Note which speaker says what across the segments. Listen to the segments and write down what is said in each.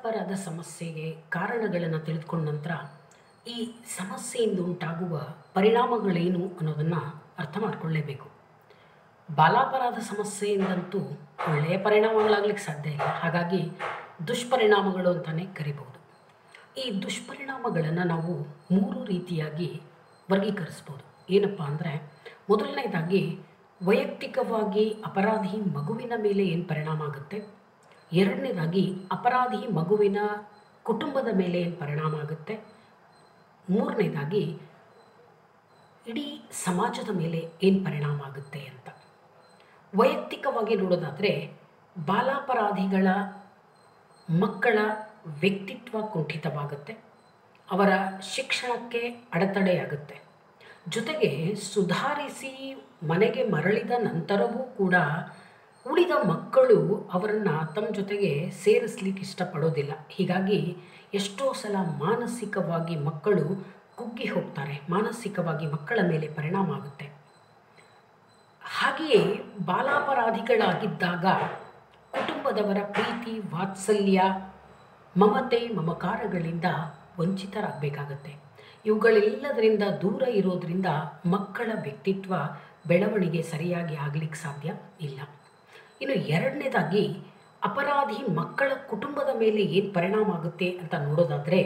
Speaker 1: ಬಾಲಾಪರಾಧ ಸಮಸ್ಯೆಗೆ ಕಾರಣಗಳನ್ನು ತಿಳಿದುಕೊಂಡ ನಂತರ ಈ ಸಮಸ್ಯೆಯಿಂದ ಉಂಟಾಗುವ ಪರಿಣಾಮಗಳೇನು ಅನ್ನೋದನ್ನು ಅರ್ಥ ಮಾಡಿಕೊಳ್ಳೇಬೇಕು ಬಾಲಾಪರಾಧ ಸಮಸ್ಯೆಯಿಂದಂತೂ ಒಳ್ಳೆಯ ಪರಿಣಾಮಗಳಾಗಲಿಕ್ಕೆ ಸಾಧ್ಯ ಇಲ್ಲ ಹಾಗಾಗಿ ದುಷ್ಪರಿಣಾಮಗಳು ಅಂತಲೇ ಕರಿಬಹುದು ಈ ದುಷ್ಪರಿಣಾಮಗಳನ್ನು ನಾವು ಮೂರು ರೀತಿಯಾಗಿ ವರ್ಗೀಕರಿಸ್ಬೋದು ಏನಪ್ಪ ಅಂದರೆ ಮೊದಲನೇದಾಗಿ ವೈಯಕ್ತಿಕವಾಗಿ ಅಪರಾಧಿ ಮಗುವಿನ ಮೇಲೆ ಏನು ಪರಿಣಾಮ ಆಗುತ್ತೆ ಎರಡನೇದಾಗಿ ಅಪರಾಧಿ ಮಗುವಿನ ಕುಟುಂಬದ ಮೇಲೆ ಏನು ಪರಿಣಾಮ ಆಗುತ್ತೆ ಮೂರನೇದಾಗಿ ಇಡೀ ಸಮಾಜದ ಮೇಲೆ ಏನು ಪರಿಣಾಮ ಆಗುತ್ತೆ ಅಂತ ವೈಯಕ್ತಿಕವಾಗಿ ನೋಡೋದಾದರೆ ಬಾಲಾಪರಾಧಿಗಳ ಮಕ್ಕಳ ವ್ಯಕ್ತಿತ್ವ ಕುಂಠಿತವಾಗುತ್ತೆ ಅವರ ಶಿಕ್ಷಣಕ್ಕೆ ಅಡೆತಡೆಯಾಗುತ್ತೆ ಜೊತೆಗೆ ಸುಧಾರಿಸಿ ಮನೆಗೆ ಮರಳಿದ ನಂತರವೂ ಕೂಡ ಉಳಿದ ಮಕ್ಕಳು ಅವರನ್ನು ತಮ್ಮ ಜೊತೆಗೆ ಸೇರಿಸ್ಲಿಕ್ಕೆ ಇಷ್ಟಪಡೋದಿಲ್ಲ ಹೀಗಾಗಿ ಎಷ್ಟೋ ಸಲ ಮಾನಸಿಕವಾಗಿ ಮಕ್ಕಳು ಕುಗ್ಗಿ ಹೋಗ್ತಾರೆ ಮಾನಸಿಕವಾಗಿ ಮಕ್ಕಳ ಮೇಲೆ ಪರಿಣಾಮ ಆಗುತ್ತೆ ಹಾಗೆಯೇ ಬಾಲಾಪರಾಧಿಗಳಾಗಿದ್ದಾಗ ಕುಟುಂಬದವರ ಪ್ರೀತಿ ವಾತ್ಸಲ್ಯ ಮಮತೆ ಮಮಕಾರಗಳಿಂದ ವಂಚಿತರಾಗಬೇಕಾಗತ್ತೆ ಇವುಗಳೆಲ್ಲದರಿಂದ ದೂರ ಇರೋದರಿಂದ ಮಕ್ಕಳ ವ್ಯಕ್ತಿತ್ವ ಬೆಳವಣಿಗೆ ಸರಿಯಾಗಿ ಆಗಲಿಕ್ಕೆ ಸಾಧ್ಯ ಇಲ್ಲ ಇನ್ನು ಎರಡನೇದಾಗಿ ಅಪರಾಧಿ ಮಕ್ಕಳ ಕುಟುಂಬದ ಮೇಲೆ ಏನು ಪರಿಣಾಮ ಆಗುತ್ತೆ ಅಂತ ನೋಡೋದಾದರೆ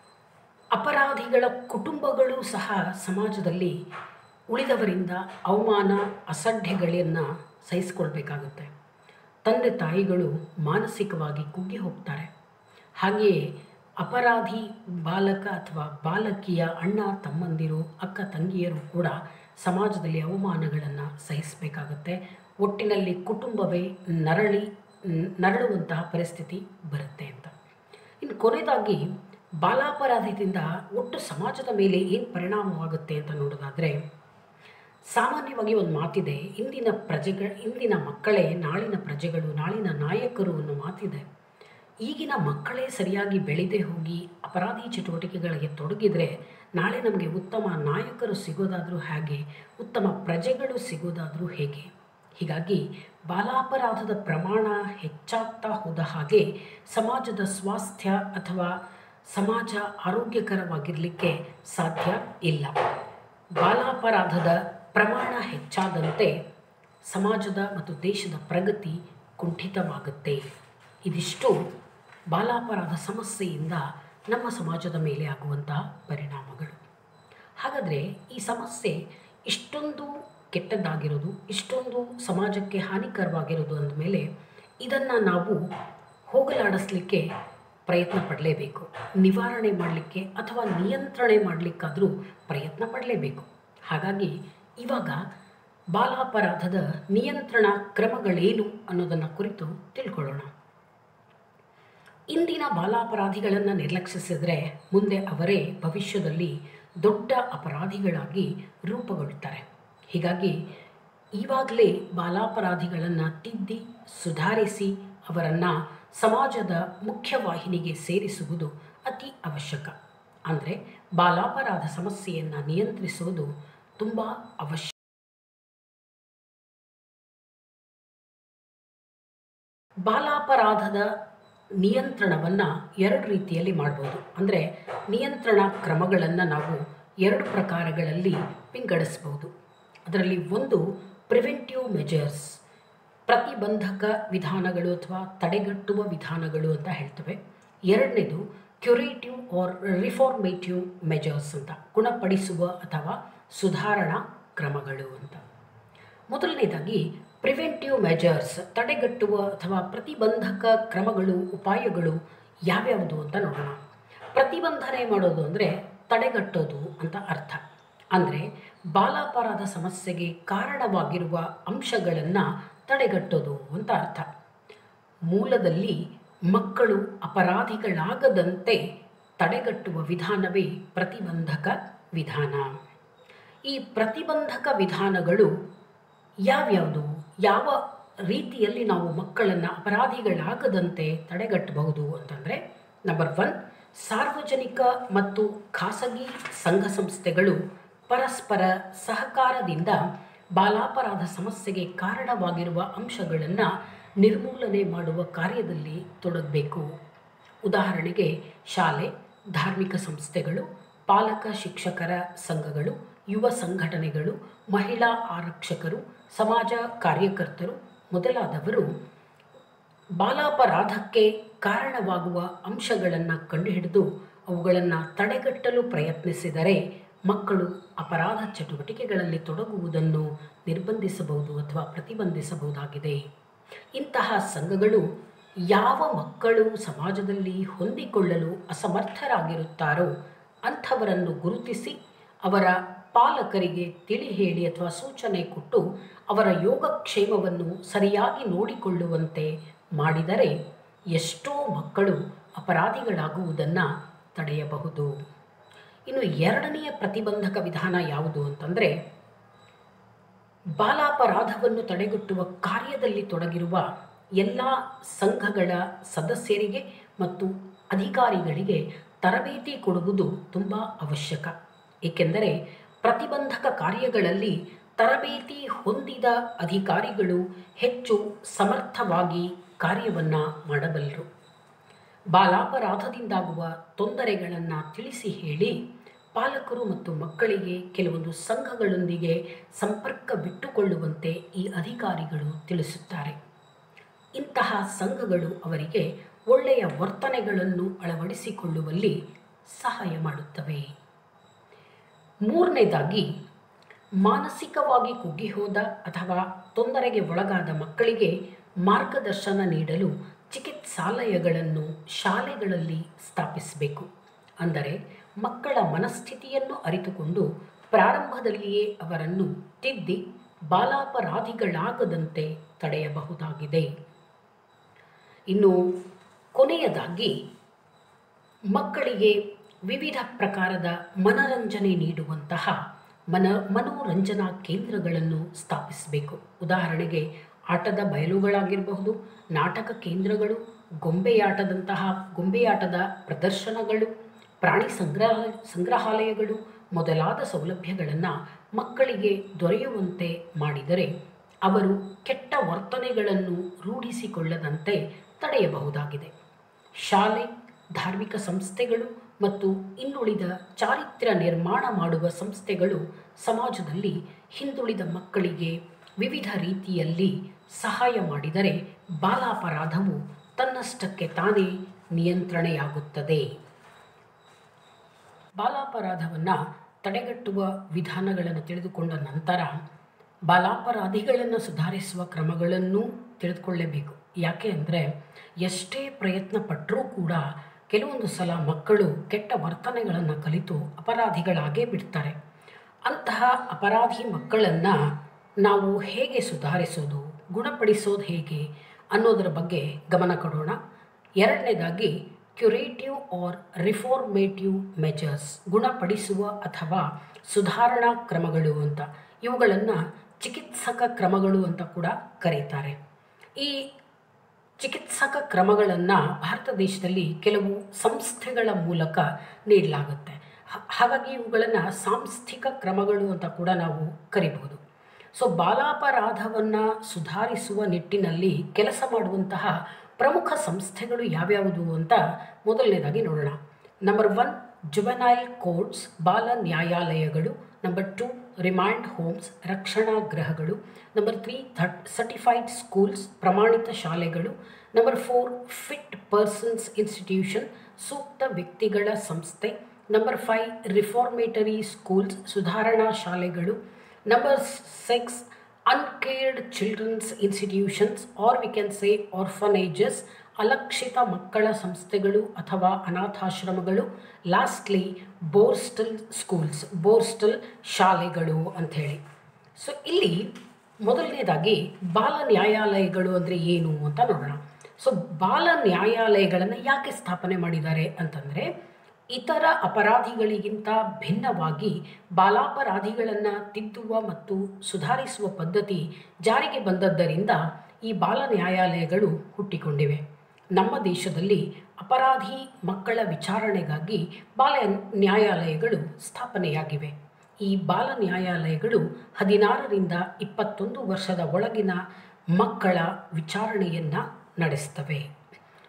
Speaker 1: ಅಪರಾಧಿಗಳ ಕುಟುಂಬಗಳು ಸಹ ಸಮಾಜದಲ್ಲಿ ಉಳಿದವರಿಂದ ಅವಮಾನ ಅಸಡ್ಡೆಗಳನ್ನು ಸಹಿಸ್ಕೊಳ್ಬೇಕಾಗುತ್ತೆ ತಂದೆ ತಾಯಿಗಳು ಮಾನಸಿಕವಾಗಿ ಕುಗ್ಗಿ ಹೋಗ್ತಾರೆ ಹಾಗೆಯೇ ಅಪರಾಧಿ ಬಾಲಕ ಅಥವಾ ಬಾಲಕಿಯ ಅಣ್ಣ ತಮ್ಮಂದಿರು ಅಕ್ಕ ತಂಗಿಯರು ಕೂಡ ಸಮಾಜದಲ್ಲಿ ಅವಮಾನಗಳನ್ನು ಸಹಿಸಬೇಕಾಗುತ್ತೆ ಒಟ್ಟಿನಲ್ಲಿ ಕುಟುಂಬವೇ ನರಳಿ ನರಳುವಂತಹ ಪರಿಸ್ಥಿತಿ ಬರುತ್ತೆ ಅಂತ ಇನ್ನು ಕೊನೆಯದಾಗಿ ಬಾಲಾಪರಾಧದಿಂದ ಒಟ್ಟು ಸಮಾಜದ ಮೇಲೆ ಏನು ಪರಿಣಾಮವಾಗುತ್ತೆ ಅಂತ ನೋಡೋದಾದರೆ ಸಾಮಾನ್ಯವಾಗಿ ಒಂದು ಮಾತಿದೆ ಇಂದಿನ ಪ್ರಜೆಗಳ ಇಂದಿನ ಮಕ್ಕಳೇ ನಾಳಿನ ಪ್ರಜೆಗಳು ನಾಳಿನ ನಾಯಕರು ಅನ್ನೋ ಮಾತಿದೆ ಈಗಿನ ಮಕ್ಕಳೇ ಸರಿಯಾಗಿ ಬೆಳೆದೇ ಹೋಗಿ ಅಪರಾಧಿ ಚಟುವಟಿಕೆಗಳಿಗೆ ತೊಡಗಿದರೆ ನಾಳೆ ನಮಗೆ ಉತ್ತಮ ನಾಯಕರು ಸಿಗೋದಾದರೂ ಹೇಗೆ ಉತ್ತಮ ಪ್ರಜೆಗಳು ಸಿಗೋದಾದರೂ ಹೇಗೆ ಹೀಗಾಗಿ ಬಾಲಾಪರಾಧದ ಪ್ರಮಾಣ ಹೆಚ್ಚಾಗ್ತಾ ಹೋದ ಹಾಗೆ ಸಮಾಜದ ಸ್ವಾಸ್ಥ್ಯ ಅಥವಾ ಸಮಾಜ ಆರೋಗ್ಯಕರವಾಗಿರಲಿಕ್ಕೆ ಸಾಧ್ಯ ಇಲ್ಲ ಬಾಲಾಪರಾಧದ ಪ್ರಮಾಣ ಹೆಚ್ಚಾದಂತೆ ಸಮಾಜದ ಮತ್ತು ದೇಶದ ಪ್ರಗತಿ ಕುಂಠಿತವಾಗುತ್ತೆ ಇದಿಷ್ಟು ಬಾಲಾಪರಾಧ ಸಮಸ್ಯೆಯಿಂದ ನಮ್ಮ ಸಮಾಜದ ಮೇಲೆ ಆಗುವಂತಹ ಪರಿಣಾಮಗಳು ಹಾಗಾದರೆ ಈ ಸಮಸ್ಯೆ ಇಷ್ಟೊಂದು ಕೆಟ್ಟದ್ದಾಗಿರೋದು ಇಷ್ಟೊಂದು ಸಮಾಜಕ್ಕೆ ಹಾನಿಕರವಾಗಿರೋದು ಅಂದಮೇಲೆ ಇದನ್ನು ನಾವು ಹೋಗಲಾಡಿಸ್ಲಿಕ್ಕೆ ಪ್ರಯತ್ನ ಪಡಲೇಬೇಕು ನಿವಾರಣೆ ಮಾಡಲಿಕ್ಕೆ ಅಥವಾ ನಿಯಂತ್ರಣೆ ಮಾಡಲಿಕ್ಕಾದರೂ ಪ್ರಯತ್ನ ಪಡಲೇಬೇಕು ಹಾಗಾಗಿ ಇವಾಗ ಬಾಲಾಪರಾಧದ ನಿಯಂತ್ರಣ ಕ್ರಮಗಳೇನು ಅನ್ನೋದನ್ನು ಕುರಿತು ತಿಳ್ಕೊಳ್ಳೋಣ ಇಂದಿನ ಬಾಲಾಪರಾಧಿಗಳನ್ನು ನಿರ್ಲಕ್ಷಿಸಿದರೆ ಮುಂದೆ ಅವರೇ ಭವಿಷ್ಯದಲ್ಲಿ ದೊಡ್ಡ ಅಪರಾಧಿಗಳಾಗಿ ರೂಪುಗೊಳ್ಳುತ್ತಾರೆ ಹೀಗಾಗಿ ಈವಾಗಲೇ ಬಾಲಾಪರಾಧಿಗಳನ್ನು ತಿದ್ದಿ ಸುಧಾರಿಸಿ ಅವರನ್ನು ಸಮಾಜದ ಮುಖ್ಯವಾಹಿನಿಗೆ ಸೇರಿಸುವುದು ಅತಿ ಅವಶ್ಯಕ ಅಂದರೆ ಬಾಲಾಪರಾಧ ಸಮಸ್ಯೆಯನ್ನು ನಿಯಂತ್ರಿಸುವುದು ತುಂಬ ಅವಶ್ಯ ಬಾಲಾಪರಾಧದ ನಿಯಂತ್ರಣವನ್ನು ಎರಡು ರೀತಿಯಲ್ಲಿ ಮಾಡ್ಬೋದು ಅಂದರೆ ನಿಯಂತ್ರಣ ಕ್ರಮಗಳನ್ನು ನಾವು ಎರಡು ಪ್ರಕಾರಗಳಲ್ಲಿ ವಿಂಗಡಿಸ್ಬೋದು ಅದರಲ್ಲಿ ಒಂದು ಪ್ರಿವೆಂಟಿವ್ ಮೆಜರ್ಸ್ ಪ್ರತಿಬಂಧಕ ವಿಧಾನಗಳು ಅಥವಾ ತಡೆಗಟ್ಟುವ ವಿಧಾನಗಳು ಅಂತ ಹೇಳ್ತೇವೆ ಎರಡನೇದು ಕ್ಯುರೇಟಿವ್ ಆರ್ ರಿಫಾರ್ಮೇಟಿವ್ ಮೆಜರ್ಸ್ ಅಂತ ಗುಣಪಡಿಸುವ ಅಥವಾ ಸುಧಾರಣಾ ಕ್ರಮಗಳು ಅಂತ ಮೊದಲನೇದಾಗಿ ಪ್ರಿವೆಂಟಿವ್ ಮೆಜರ್ಸ್ ತಡೆಗಟ್ಟುವ ಅಥವಾ ಪ್ರತಿಬಂಧಕ ಕ್ರಮಗಳು ಉಪಾಯಗಳು ಯಾವ್ಯಾವುದು ಅಂತ ನೋಡೋಣ ಪ್ರತಿಬಂಧನೆ ಮಾಡೋದು ಅಂದರೆ ತಡೆಗಟ್ಟೋದು ಅಂತ ಅರ್ಥ ಅಂದರೆ ಬಾಲಾಪರಾಧ ಸಮಸ್ಯೆಗೆ ಕಾರಣವಾಗಿರುವ ಅಂಶಗಳನ್ನು ತಡೆಗಟ್ಟೋದು ಅಂತ ಅರ್ಥ ಮೂಲದಲ್ಲಿ ಮಕ್ಕಳು ಅಪರಾಧಿಗಳಾಗದಂತೆ ತಡೆಗಟ್ಟುವ ವಿಧಾನವೇ ಪ್ರತಿಬಂಧಕ ವಿಧಾನ ಈ ಪ್ರತಿಬಂಧಕ ವಿಧಾನಗಳು ಯಾವ್ಯಾವುದು ಯಾವ ರೀತಿಯಲ್ಲಿ ನಾವು ಮಕ್ಕಳನ್ನು ಅಪರಾಧಿಗಳಾಗದಂತೆ ತಡೆಗಟ್ಟಬಹುದು ಅಂತಂದರೆ ನಂಬರ್ ಒನ್ ಸಾರ್ವಜನಿಕ ಮತ್ತು ಖಾಸಗಿ ಸಂಘ ಸಂಸ್ಥೆಗಳು ಪರಸ್ಪರ ಸಹಕಾರದಿಂದ ಬಾಲಾಪರಾಧ ಸಮಸ್ಯೆಗೆ ಕಾರಣವಾಗಿರುವ ಅಂಶಗಳನ್ನು ನಿರ್ಮೂಲನೆ ಮಾಡುವ ಕಾರ್ಯದಲ್ಲಿ ತೊಡಗಬೇಕು ಉದಾಹರಣೆಗೆ ಶಾಲೆ ಧಾರ್ಮಿಕ ಸಂಸ್ಥೆಗಳು ಪಾಲಕ ಶಿಕ್ಷಕರ ಸಂಘಗಳು ಯುವ ಸಂಘಟನೆಗಳು ಮಹಿಳಾ ಆರಕ್ಷಕರು ಸಮಾಜ ಕಾರ್ಯಕರ್ತರು ಮೊದಲಾದವರು ಬಾಲಾಪರಾಧಕ್ಕೆ ಕಾರಣವಾಗುವ ಅಂಶಗಳನ್ನು ಕಂಡುಹಿಡಿದು ಅವುಗಳನ್ನು ತಡೆಗಟ್ಟಲು ಪ್ರಯತ್ನಿಸಿದರೆ ಮಕ್ಕಳು ಅಪರಾಧ ಚಟುವಟಿಕೆಗಳಲ್ಲಿ ತೊಡಗುವುದನ್ನು ನಿರ್ಬಂಧಿಸಬಹುದು ಅಥವಾ ಪ್ರತಿಬಂಧಿಸಬಹುದಾಗಿದೆ ಇಂತಹ ಸಂಘಗಳು ಯಾವ ಮಕ್ಕಳು ಸಮಾಜದಲ್ಲಿ ಹೊಂದಿಕೊಳ್ಳಲು ಅಸಮರ್ಥರಾಗಿರುತ್ತಾರೋ ಅಂಥವರನ್ನು ಗುರುತಿಸಿ ಅವರ ಪಾಲಕರಿಗೆ ತಿಳಿ ಹೇಳಿ ಅಥವಾ ಸೂಚನೆ ಕೊಟ್ಟು ಅವರ ಯೋಗಕ್ಷೇಮವನ್ನು ಸರಿಯಾಗಿ ನೋಡಿಕೊಳ್ಳುವಂತೆ ಮಾಡಿದರೆ ಎಷ್ಟೋ ಮಕ್ಕಳು ಅಪರಾಧಿಗಳಾಗುವುದನ್ನು ತಡೆಯಬಹುದು ಇನ್ನು ಎರಡನೆಯ ಪ್ರತಿಬಂಧಕ ವಿಧಾನ ಯಾವುದು ಅಂತಂದರೆ ಬಾಲಾಪರಾಧವನ್ನು ತಡೆಗಟ್ಟುವ ಕಾರ್ಯದಲ್ಲಿ ತೊಡಗಿರುವ ಎಲ್ಲ ಸಂಘಗಳ ಸದಸ್ಯರಿಗೆ ಮತ್ತು ಅಧಿಕಾರಿಗಳಿಗೆ ತರಬೇತಿ ಕೊಡುವುದು ತುಂಬ ಅವಶ್ಯಕ ಏಕೆಂದರೆ ಪ್ರತಿಬಂಧಕ ಕಾರ್ಯಗಳಲ್ಲಿ ತರಬೇತಿ ಹೊಂದಿದ ಅಧಿಕಾರಿಗಳು ಹೆಚ್ಚು ಸಮರ್ಥವಾಗಿ ಕಾರ್ಯವನ್ನು ಮಾಡಬಲ್ಲರು ಬಾಲಾಪರಾಧದಿಂದಾಗುವ ತೊಂದರೆಗಳನ್ನು ತಿಳಿಸಿ ಹೇಳಿ ಪಾಲಕರು ಮತ್ತು ಮಕ್ಕಳಿಗೆ ಕೆಲವೊಂದು ಸಂಘಗಳೊಂದಿಗೆ ಸಂಪರ್ಕ ಬಿಟ್ಟುಕೊಳ್ಳುವಂತೆ ಈ ಅಧಿಕಾರಿಗಳು ತಿಳಿಸುತ್ತಾರೆ ಇಂತಹ ಸಂಘಗಳು ಅವರಿಗೆ ಒಳ್ಳೆಯ ವರ್ತನೆಗಳನ್ನು ಅಳವಡಿಸಿಕೊಳ್ಳುವಲ್ಲಿ ಸಹಾಯ ಮಾಡುತ್ತವೆ ಮೂರನೇದಾಗಿ ಮಾನಸಿಕವಾಗಿ ಕುಗ್ಗಿಹೋದ ಅಥವಾ ತೊಂದರೆಗೆ ಒಳಗಾದ ಮಕ್ಕಳಿಗೆ ಮಾರ್ಗದರ್ಶನ ನೀಡಲು ಚಿಕಿತ್ಸಾಲಯಗಳನ್ನು ಶಾಲೆಗಳಲ್ಲಿ ಸ್ಥಾಪಿಸಬೇಕು ಅಂದರೆ ಮಕ್ಕಳ ಮನಸ್ಥಿತಿಯನ್ನು ಅರಿತುಕೊಂಡು ಪ್ರಾರಂಭದಲ್ಲಿಯೇ ಅವರನ್ನು ತಿದ್ದಿ ಬಾಲಾಪರಾಧಿಗಳಾಗದಂತೆ ತಡೆಯಬಹುದಾಗಿದೆ ಇನ್ನು ಕೊನೆಯದಾಗಿ ಮಕ್ಕಳಿಗೆ ವಿವಿಧ ಪ್ರಕಾರದ ಮನರಂಜನೆ ನೀಡುವಂತಹ ಮನ ಮನೋರಂಜನಾ ಕೇಂದ್ರಗಳನ್ನು ಸ್ಥಾಪಿಸಬೇಕು ಉದಾಹರಣೆಗೆ ಆಟದ ಬಯಲುಗಳಾಗಿರಬಹುದು ನಾಟಕ ಕೇಂದ್ರಗಳು ಗೊಂಬೆಯಾಟದಂತಹ ಗೊಂಬೆಯಾಟದ ಪ್ರದರ್ಶನಗಳು ಪ್ರಾಣಿ ಸಂಗ್ರಹ ಸಂಗ್ರಹಾಲಯಗಳು ಮೊದಲಾದ ಸೌಲಭ್ಯಗಳನ್ನು ಮಕ್ಕಳಿಗೆ ದೊರೆಯುವಂತೆ ಮಾಡಿದರೆ ಅವರು ಕೆಟ್ಟ ವರ್ತನೆಗಳನ್ನು ರೂಢಿಸಿಕೊಳ್ಳದಂತೆ ತಡೆಯಬಹುದಾಗಿದೆ ಶಾಲೆ ಧಾರ್ಮಿಕ ಸಂಸ್ಥೆಗಳು ಮತ್ತು ಇನ್ನುಳಿದ ಚಾರಿತ್ರ್ಯ ನಿರ್ಮಾಣ ಮಾಡುವ ಸಂಸ್ಥೆಗಳು ಸಮಾಜದಲ್ಲಿ ಹಿಂದುಳಿದ ಮಕ್ಕಳಿಗೆ ವಿವಿಧ ರೀತಿಯಲ್ಲಿ ಸಹಾಯ ಮಾಡಿದರೆ ಬಾಲಾಪರಾಧವು ತನ್ನಷ್ಟಕ್ಕೆ ತಾನೇ ನಿಯಂತ್ರಣೆಯಾಗುತ್ತದೆ ಬಾಲಾಪರಾಧವನ್ನು ತಡೆಗಟ್ಟುವ ವಿಧಾನಗಳನ್ನು ತಿಳಿದುಕೊಂಡ ನಂತರ ಬಾಲಾಪರಾಧಿಗಳನ್ನು ಸುಧಾರಿಸುವ ಕ್ರಮಗಳನ್ನು ತಿಳಿದುಕೊಳ್ಳಲೇಬೇಕು ಯಾಕೆ ಅಂದರೆ ಎಷ್ಟೇ ಪ್ರಯತ್ನ ಪಟ್ಟರೂ ಕೂಡ ಕೆಲವೊಂದು ಸಲ ಮಕ್ಕಳು ಕೆಟ್ಟ ವರ್ತನೆಗಳನ್ನು ಕಲಿತು ಅಪರಾಧಿಗಳಾಗೇ ಬಿಡ್ತಾರೆ ಅಂತಹ ಅಪರಾಧಿ ಮಕ್ಕಳನ್ನು ನಾವು ಹೇಗೆ ಸುಧಾರಿಸೋದು ಗುಣಪಡಿಸೋದು ಹೇಗೆ ಅನ್ನೋದರ ಬಗ್ಗೆ ಗಮನ ಕೊಡೋಣ ಎರಡನೇದಾಗಿ ಕ್ಯುರೇಟಿವ್ ಆರ್ ರಿಫಾರ್ಮೇಟಿವ್ ಮೆಜರ್ಸ್ ಗುಣಪಡಿಸುವ ಅಥವಾ ಸುಧಾರಣಾ ಕ್ರಮಗಳು ಅಂತ ಇವುಗಳನ್ನು ಚಿಕಿತ್ಸಕ ಕ್ರಮಗಳು ಅಂತ ಕೂಡ ಕರೀತಾರೆ ಈ ಚಿಕಿತ್ಸಕ ಕ್ರಮಗಳನ್ನು ಭಾರತ ದೇಶದಲ್ಲಿ ಕೆಲವು ಸಂಸ್ಥೆಗಳ ಮೂಲಕ ನೀಡಲಾಗುತ್ತೆ ಹ- ಹಾಗಾಗಿ ಇವುಗಳನ್ನು ಸಾಂಸ್ಥಿಕ ಕ್ರಮಗಳು ಅಂತ ಕೂಡ ನಾವು ಕರಿಬಹುದು ಸೊ ಬಾಲಾಪರಾಧವನ್ನು ಸುಧಾರಿಸುವ ನಿಟ್ಟಿನಲ್ಲಿ ಕೆಲಸ ಮಾಡುವಂತಹ ಪ್ರಮುಖ ಸಂಸ್ಥೆಗಳು ಯಾವ್ಯಾವುದು ಅಂತ ಮೊದಲನೇದಾಗಿ ನೋಡೋಣ ನಂಬರ್ ಒನ್ ಜುವೆನೈಲ್ ಕೋರ್ಟ್ಸ್ ಬಾಲ ನ್ಯಾಯಾಲಯಗಳು ನಂಬರ್ ಟು ರಿಮೈಂಡ್ ಹೋಮ್ಸ್ ರಕ್ಷಣಾ ಗೃಹಗಳು number three third certified schools ಪ್ರಮಾಣಿತ ಶಾಲೆಗಳು number four fit persons institution ಸೂಕ್ತ ವ್ಯಕ್ತಿಗಳ ಸಂಸ್ಥೆ ನಂಬರ್ ಫೈವ್ ರಿಫಾರ್ಮೇಟರಿ ಸ್ಕೂಲ್ಸ್ ಸುಧಾರಣಾ ಶಾಲೆಗಳು number six uncared children's institutions or we can say orphanages ಅಲಕ್ಷಿತ ಮಕ್ಕಳ ಸಂಸ್ಥೆಗಳು ಅಥವಾ ಅನಾಥಾಶ್ರಮಗಳು ಲಾಸ್ಟ್ಲಿ ಬೋರ್ಸ್ಟಲ್ ಸ್ಕೂಲ್ಸ್ ಬೋರ್ಸ್ಟಲ್ ಶಾಲೆಗಳು ಅಂಥೇಳಿ ಸೊ ಇಲ್ಲಿ ಮೊದಲನೇದಾಗಿ ಬಾಲ ನ್ಯಾಯಾಲಯಗಳು ಅಂದರೆ ಏನು ಅಂತ ನೋಡೋಣ ಸೊ ಬಾಲ ನ್ಯಾಯಾಲಯಗಳನ್ನು ಯಾಕೆ ಸ್ಥಾಪನೆ ಮಾಡಿದ್ದಾರೆ ಅಂತಂದರೆ ಇತರ ಅಪರಾಧಿಗಳಿಗಿಂತ ಭಿನ್ನವಾಗಿ ಬಾಲಾಪರಾಧಿಗಳನ್ನು ತಿದ್ದುವ ಮತ್ತು ಸುಧಾರಿಸುವ ಪದ್ಧತಿ ಜಾರಿಗೆ ಬಂದದ್ದರಿಂದ ಈ ಬಾಲ ನ್ಯಾಯಾಲಯಗಳು ಹುಟ್ಟಿಕೊಂಡಿವೆ ನಮ್ಮ ದೇಶದಲ್ಲಿ ಅಪರಾಧಿ ಮಕ್ಕಳ ವಿಚಾರಣೆಗಾಗಿ ಬಾಲ ನ್ಯಾಯಾಲಯಗಳು ಸ್ಥಾಪನೆಯಾಗಿವೆ ಈ ಬಾಲ ನ್ಯಾಯಾಲಯಗಳು ಹದಿನಾರರಿಂದ ಇಪ್ಪತ್ತೊಂದು ವರ್ಷದ ಒಳಗಿನ ಮಕ್ಕಳ ವಿಚಾರಣೆಯನ್ನು ನಡೆಸ್ತವೆ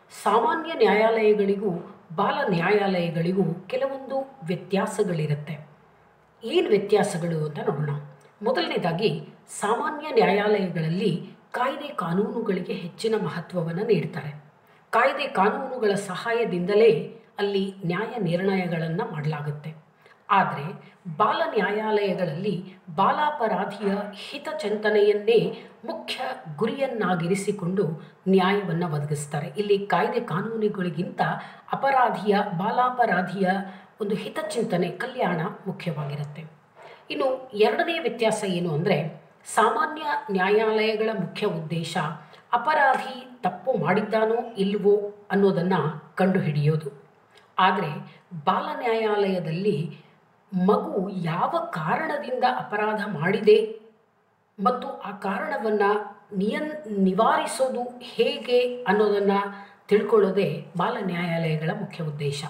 Speaker 1: ಸಾಮಾನ್ಯ ನ್ಯಾಯಾಲಯಗಳಿಗೂ ಬಾಲ ನ್ಯಾಯಾಲಯಗಳಿಗೂ ಕೆಲವೊಂದು ವ್ಯತ್ಯಾಸಗಳಿರುತ್ತೆ ಏನು ವ್ಯತ್ಯಾಸಗಳು ಅಂತ ನೋಡೋಣ ಮೊದಲನೇದಾಗಿ ಸಾಮಾನ್ಯ ನ್ಯಾಯಾಲಯಗಳಲ್ಲಿ ಕಾಯ್ದೆ ಕಾನೂನುಗಳಿಗೆ ಹೆಚ್ಚಿನ ಮಹತ್ವವನ್ನು ನೀಡ್ತಾರೆ ಕಾಯ್ದೆ ಕಾನೂನುಗಳ ಸಹಾಯದಿಂದಲೇ ಅಲ್ಲಿ ನ್ಯಾಯ ನಿರ್ಣಯಗಳನ್ನು ಮಾಡಲಾಗುತ್ತೆ ಆದರೆ ಬಾಲ ನ್ಯಾಯಾಲಯಗಳಲ್ಲಿ ಬಾಲಾಪರಾಧಿಯ ಹಿತಚಿಂತನೆಯನ್ನೇ ಮುಖ್ಯ ಗುರಿಯನ್ನಾಗಿರಿಸಿಕೊಂಡು ನ್ಯಾಯವನ್ನು ಒದಗಿಸ್ತಾರೆ ಇಲ್ಲಿ ಕಾಯ್ದೆ ಕಾನೂನುಗಳಿಗಿಂತ ಅಪರಾಧಿಯ ಬಾಲಾಪರಾಧಿಯ ಒಂದು ಹಿತಚಿಂತನೆ ಕಲ್ಯಾಣ ಮುಖ್ಯವಾಗಿರುತ್ತೆ ಇನ್ನು ಎರಡನೇ ವ್ಯತ್ಯಾಸ ಏನು ಅಂದರೆ ಸಾಮಾನ್ಯ ನ್ಯಾಯಾಲಯಗಳ ಮುಖ್ಯ ಉದ್ದೇಶ ಅಪರಾಧಿ ತಪ್ಪು ಮಾಡಿದ್ದಾನೋ ಇಲ್ವೋ ಅನ್ನೋದನ್ನು ಕಂಡುಹಿಡಿಯೋದು ಆದರೆ ಬಾಲ ನ್ಯಾಯಾಲಯದಲ್ಲಿ ಮಗು ಯಾವ ಕಾರಣದಿಂದ ಅಪರಾಧ ಮಾಡಿದೆ ಮತ್ತು ಆ ಕಾರಣವನ್ನು ನಿಯನ್ ನಿವಾರಿಸೋದು ಹೇಗೆ ಅನ್ನೋದನ್ನು ತಿಳ್ಕೊಳ್ಳೋದೇ ಬಾಲ ನ್ಯಾಯಾಲಯಗಳ ಮುಖ್ಯ ಉದ್ದೇಶ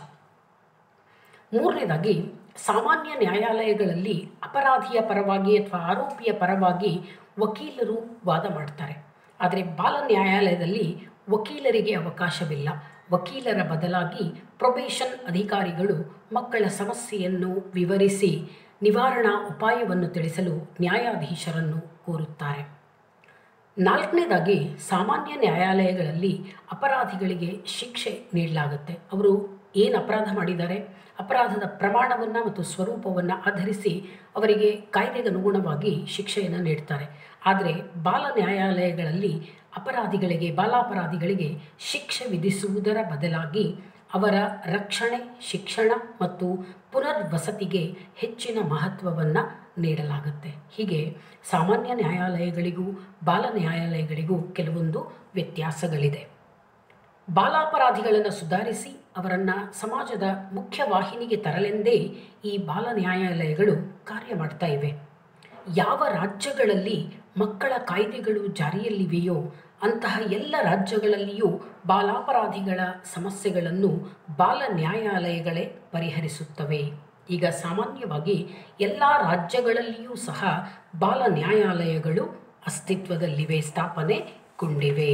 Speaker 1: ಮೂರನೇದಾಗಿ ಸಾಮಾನ್ಯ ನ್ಯಾಯಾಲಯಗಳಲ್ಲಿ ಅಪರಾಧಿಯ ಪರವಾಗಿ ಅಥವಾ ಆರೋಪಿಯ ಪರವಾಗಿ ವಕೀಲರು ವಾದ ಮಾಡ್ತಾರೆ ಆದರೆ ಬಾಲ ನ್ಯಾಯಾಲಯದಲ್ಲಿ ವಕೀಲರಿಗೆ ಅವಕಾಶವಿಲ್ಲ ವಕೀಲರ ಬದಲಾಗಿ ಪ್ರೊಬೇಷನ್ ಅಧಿಕಾರಿಗಳು ಮಕ್ಕಳ ಸಮಸ್ಯೆಯನ್ನು ವಿವರಿಸಿ ನಿವಾರಣಾ ಉಪಾಯವನ್ನು ತಿಳಿಸಲು ನ್ಯಾಯಾಧೀಶರನ್ನು ಕೋರುತ್ತಾರೆ ನಾಲ್ಕನೇದಾಗಿ ಸಾಮಾನ್ಯ ನ್ಯಾಯಾಲಯಗಳಲ್ಲಿ ಅಪರಾಧಿಗಳಿಗೆ ಶಿಕ್ಷೆ ನೀಡಲಾಗುತ್ತೆ ಅವರು ಏನು ಅಪರಾಧ ಮಾಡಿದ್ದಾರೆ ಅಪರಾಧದ ಪ್ರಮಾಣವನ್ನು ಮತ್ತು ಸ್ವರೂಪವನ್ನು ಆಧರಿಸಿ ಅವರಿಗೆ ಕಾಯ್ದೆಗನುಗುಣವಾಗಿ ಶಿಕ್ಷೆಯನ್ನು ನೀಡ್ತಾರೆ ಆದರೆ ಬಾಲ ನ್ಯಾಯಾಲಯಗಳಲ್ಲಿ ಅಪರಾಧಿಗಳಿಗೆ ಬಾಲಾಪರಾಧಿಗಳಿಗೆ ಶಿಕ್ಷೆ ವಿಧಿಸುವುದರ ಬದಲಾಗಿ ಅವರ ರಕ್ಷಣೆ ಶಿಕ್ಷಣ ಮತ್ತು ಪುನರ್ವಸತಿಗೆ ಹೆಚ್ಚಿನ ಮಹತ್ವವನ್ನು ನೀಡಲಾಗುತ್ತೆ ಹೀಗೆ ಸಾಮಾನ್ಯ ನ್ಯಾಯಾಲಯಗಳಿಗೂ ಬಾಲ ನ್ಯಾಯಾಲಯಗಳಿಗೂ ಕೆಲವೊಂದು ವ್ಯತ್ಯಾಸಗಳಿದೆ ಬಾಲಾಪರಾಧಿಗಳನ್ನು ಸುಧಾರಿಸಿ ಅವರನ್ನು ಸಮಾಜದ ಮುಖ್ಯ ವಾಹಿನಿಗೆ ತರಲೆಂದೇ ಈ ಬಾಲ ನ್ಯಾಯಾಲಯಗಳು ಕಾರ್ಯ ಮಾಡ್ತಾ ಇವೆ ಯಾವ ರಾಜ್ಯಗಳಲ್ಲಿ ಮಕ್ಕಳ ಕಾಯ್ದೆಗಳು ಜಾರಿಯಲ್ಲಿವೆಯೋ ಅಂತಹ ಎಲ್ಲ ರಾಜ್ಯಗಳಲ್ಲಿಯೂ ಬಾಲಾಪರಾಧಿಗಳ ಸಮಸ್ಯೆಗಳನ್ನು ಬಾಲ ನ್ಯಾಯಾಲಯಗಳೇ ಪರಿಹರಿಸುತ್ತವೆ ಈಗ ಸಾಮಾನ್ಯವಾಗಿ ಎಲ್ಲ ರಾಜ್ಯಗಳಲ್ಲಿಯೂ ಸಹ ಬಾಲ ನ್ಯಾಯಾಲಯಗಳು ಅಸ್ತಿತ್ವದಲ್ಲಿವೆ ಸ್ಥಾಪನೆಗೊಂಡಿವೆ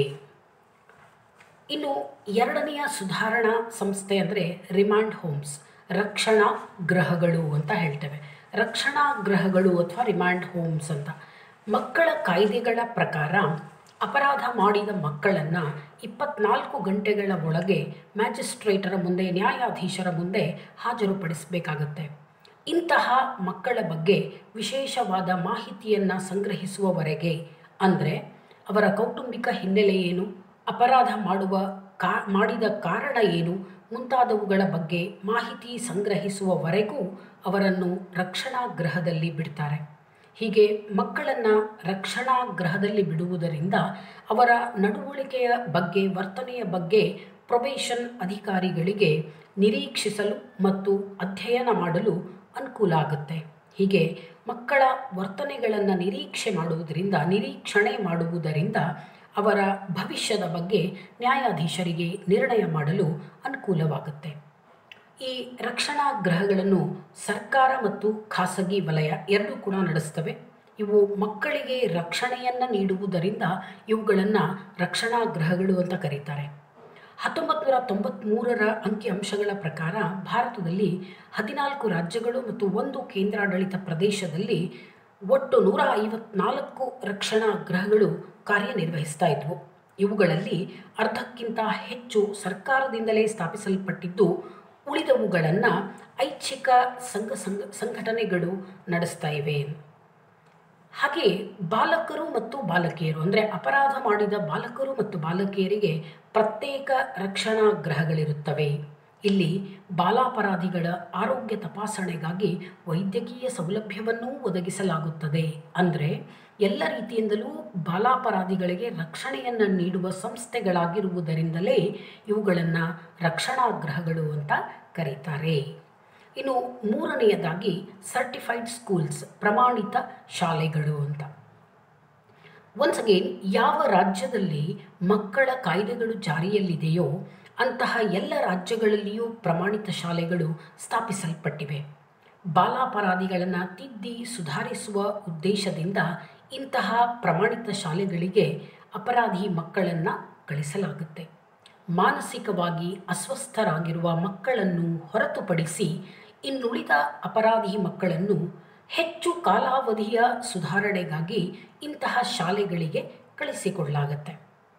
Speaker 1: ಇನ್ನು ಎರಡನೆಯ ಸುಧಾರಣಾ ಸಂಸ್ಥೆ ಅಂದರೆ ರಿಮಾಂಡ್ ಹೋಮ್ಸ್ ರಕ್ಷಣಾ ಗೃಹಗಳು ಅಂತ ಹೇಳ್ತೇವೆ ರಕ್ಷಣಾ ಗೃಹಗಳು ಅಥವಾ ರಿಮಾಂಡ್ ಹೋಮ್ಸ್ ಅಂತ ಮಕ್ಕಳ ಕಾಯ್ದೆಗಳ ಪ್ರಕಾರ ಅಪರಾಧ ಮಾಡಿದ ಮಕ್ಕಳನ್ನು ಇಪ್ಪತ್ನಾಲ್ಕು ಗಂಟೆಗಳ ಒಳಗೆ ಮ್ಯಾಜಿಸ್ಟ್ರೇಟರ ಮುಂದೆ ನ್ಯಾಯಾಧೀಶರ ಮುಂದೆ ಹಾಜರುಪಡಿಸಬೇಕಾಗತ್ತೆ ಇಂತಹ ಮಕ್ಕಳ ಬಗ್ಗೆ ವಿಶೇಷವಾದ ಮಾಹಿತಿಯನ್ನು ಸಂಗ್ರಹಿಸುವವರೆಗೆ ಅಂದರೆ ಅವರ ಕೌಟುಂಬಿಕ ಹಿನ್ನೆಲೆ ಏನು ಅಪರಾಧ ಮಾಡುವ ಕಾ ಮಾಡಿದ ಕಾರಣ ಏನು ಮುಂತಾದವುಗಳ ಬಗ್ಗೆ ಮಾಹಿತಿ ಸಂಗ್ರಹಿಸುವವರೆಗೂ ಅವರನ್ನು ರಕ್ಷಣಾ ಗೃಹದಲ್ಲಿ ಬಿಡ್ತಾರೆ ಹೀಗೆ ಮಕ್ಕಳನ್ನು ರಕ್ಷಣಾ ಗೃಹದಲ್ಲಿ ಬಿಡುವುದರಿಂದ ಅವರ ನಡವಳಿಕೆಯ ಬಗ್ಗೆ ವರ್ತನೆಯ ಬಗ್ಗೆ ಪ್ರೊಬೇಷನ್ ಅಧಿಕಾರಿಗಳಿಗೆ ನಿರೀಕ್ಷಿಸಲು ಮತ್ತು ಅಧ್ಯಯನ ಮಾಡಲು ಅನುಕೂಲ ಆಗುತ್ತೆ ಹೀಗೆ ಮಕ್ಕಳ ವರ್ತನೆಗಳನ್ನು ನಿರೀಕ್ಷೆ ಮಾಡುವುದರಿಂದ ನಿರೀಕ್ಷಣೆ ಮಾಡುವುದರಿಂದ ಅವರ ಭವಿಷ್ಯದ ಬಗ್ಗೆ ನ್ಯಾಯಾಧೀಶರಿಗೆ ನಿರ್ಣಯ ಮಾಡಲು ಅನುಕೂಲವಾಗುತ್ತೆ ಈ ರಕ್ಷಣಾ ಗೃಹಗಳನ್ನು ಸರ್ಕಾರ ಮತ್ತು ಖಾಸಗಿ ವಲಯ ಎರಡೂ ಕೂಡ ನಡೆಸ್ತವೆ ಇವು ಮಕ್ಕಳಿಗೆ ರಕ್ಷಣೆಯನ್ನು ನೀಡುವುದರಿಂದ ಇವುಗಳನ್ನು ರಕ್ಷಣಾ ಗೃಹಗಳು ಅಂತ ಕರೀತಾರೆ ಹತ್ತೊಂಬತ್ತು ನೂರ ತೊಂಬತ್ತ್ಮೂರರ ಅಂಕಿಅಂಶಗಳ ಪ್ರಕಾರ ಭಾರತದಲ್ಲಿ ಹದಿನಾಲ್ಕು ರಾಜ್ಯಗಳು ಮತ್ತು ಒಂದು ಕೇಂದ್ರಾಡಳಿತ ಪ್ರದೇಶದಲ್ಲಿ ಒಟ್ಟು ನೂರ ಐವತ್ನಾಲ್ಕು ರಕ್ಷಣಾ ಗೃಹಗಳು ಕಾರ್ಯನಿರ್ವಹಿಸ್ತಾ ಇದ್ವು ಇವುಗಳಲ್ಲಿ ಅರ್ಧಕ್ಕಿಂತ ಹೆಚ್ಚು ಸರ್ಕಾರದಿಂದಲೇ ಸ್ಥಾಪಿಸಲ್ಪಟ್ಟಿದ್ದು ಉಳಿದವುಗಳನ್ನು ಐಚ್ಛಿಕ ಸಂಘ ಸಂಘ ಸಂಘಟನೆಗಳು ನಡೆಸ್ತಾ ಇವೆ ಹಾಗೆ ಬಾಲಕರು ಮತ್ತು ಬಾಲಕಿಯರು ಅಂದರೆ ಅಪರಾಧ ಮಾಡಿದ ಬಾಲಕರು ಮತ್ತು ಬಾಲಕಿಯರಿಗೆ ಪ್ರತ್ಯೇಕ ರಕ್ಷಣಾ ಗೃಹಗಳಿರುತ್ತವೆ ಇಲ್ಲಿ ಬಾಲಾಪರಾಧಿಗಳ ಆರೋಗ್ಯ ತಪಾಸಣೆಗಾಗಿ ವೈದ್ಯಕೀಯ ಸೌಲಭ್ಯವನ್ನೂ ಒದಗಿಸಲಾಗುತ್ತದೆ ಅಂದರೆ ಎಲ್ಲ ರೀತಿಯಿಂದಲೂ ಬಾಲಾಪರಾಧಿಗಳಿಗೆ ರಕ್ಷಣೆಯನ್ನು ನೀಡುವ ಸಂಸ್ಥೆಗಳಾಗಿರುವುದರಿಂದಲೇ ಇವುಗಳನ್ನು ರಕ್ಷಣಾ ಗೃಹಗಳು ಅಂತ ಕರೀತಾರೆ ಇನ್ನು ಮೂರನೆಯದಾಗಿ ಸರ್ಟಿಫೈಡ್ ಸ್ಕೂಲ್ಸ್ ಪ್ರಮಾಣಿತ ಶಾಲೆಗಳು ಅಂತ ಒನ್ಸ್ ಅಗೇನ್ ಯಾವ ರಾಜ್ಯದಲ್ಲಿ ಮಕ್ಕಳ ಕಾಯ್ದೆಗಳು ಜಾರಿಯಲ್ಲಿದೆಯೋ ಅಂತಹ ಎಲ್ಲ ರಾಜ್ಯಗಳಲ್ಲಿಯೂ ಪ್ರಮಾಣಿತ ಶಾಲೆಗಳು ಸ್ಥಾಪಿಸಲ್ಪಟ್ಟಿವೆ ಬಾಲಾಪರಾಧಿಗಳನ್ನು ತಿದ್ದಿ ಸುಧಾರಿಸುವ ಉದ್ದೇಶದಿಂದ ಇಂತಹ ಪ್ರಮಾಣಿತ ಶಾಲೆಗಳಿಗೆ ಅಪರಾಧಿ ಮಕ್ಕಳನ್ನು ಕಳಿಸಲಾಗುತ್ತೆ ಮಾನಸಿಕವಾಗಿ ಅಸ್ವಸ್ಥರಾಗಿರುವ ಮಕ್ಕಳನ್ನು ಹೊರತುಪಡಿಸಿ ಇನ್ನುಳಿದ ಅಪರಾಧಿ ಮಕ್ಕಳನ್ನು ಹೆಚ್ಚು ಕಾಲಾವಧಿಯ ಸುಧಾರಣೆಗಾಗಿ ಇಂತಹ ಶಾಲೆಗಳಿಗೆ ಕಳಿಸಿಕೊಡಲಾಗತ್ತೆ